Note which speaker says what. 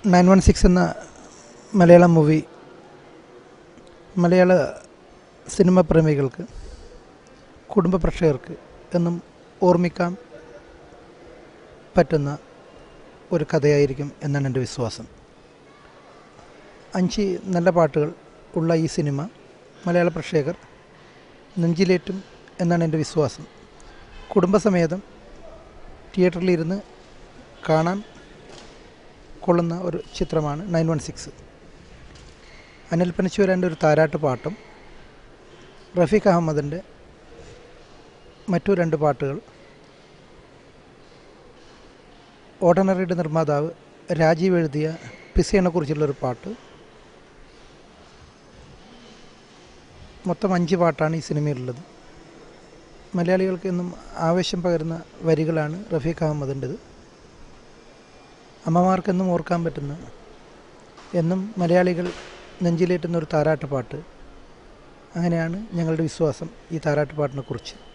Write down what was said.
Speaker 1: nine one six എന്ന Malayalam movie മലയാള സിനിമ പ്രേമികൾക്ക് കുടുംബ പ്രേക്ഷകർക്ക് എന്നും ഓർമ്മിക്കാൻ പറ്റുന്ന ഒരു കഥയായിരിക്കും എന്നാണ് എൻ്റെ വിശ്വാസം അഞ്ച് നല്ല പാട്ടുകൾ ഉള്ള ഈ സിനിമ മലയാള പ്രേക്ഷകർ നെഞ്ചിലേറ്റും എന്നാണ് എൻ്റെ വിശ്വാസം കുടുംബസമേതം തിയേറ്ററിലിരുന്ന് കാണാൻ കൊള്ളുന്ന ഒരു ചിത്രമാണ് നയൻ വൺ സിക്സ് അനിൽ പനച്ചൂരാൻ്റെ ഒരു താരാട്ട് പാട്ടും റഫീഖ് അഹമ്മദിൻ്റെ മറ്റു രണ്ട് പാട്ടുകൾ ഓർഡിനറിയുടെ നിർമ്മാതാവ് രാജീവ് എഴുതിയ പിസയനെക്കുറിച്ചുള്ളൊരു പാട്ട് മൊത്തം അഞ്ച് പാട്ടാണ് ഈ സിനിമയിലുള്ളത് മലയാളികൾക്ക് എന്നും ആവേശം പകരുന്ന വരികളാണ് റഫീഖ് അഹമ്മദിൻ്റെത് അമ്മമാർക്കെന്നും ഓർക്കാൻ പറ്റുന്ന എന്നും മലയാളികൾ നെഞ്ചിലേറ്റുന്ന ഒരു താരാട്ട് പാട്ട് അങ്ങനെയാണ് ഞങ്ങളുടെ വിശ്വാസം ഈ താരാട്ട് പാട്ടിനെ കുറിച്ച്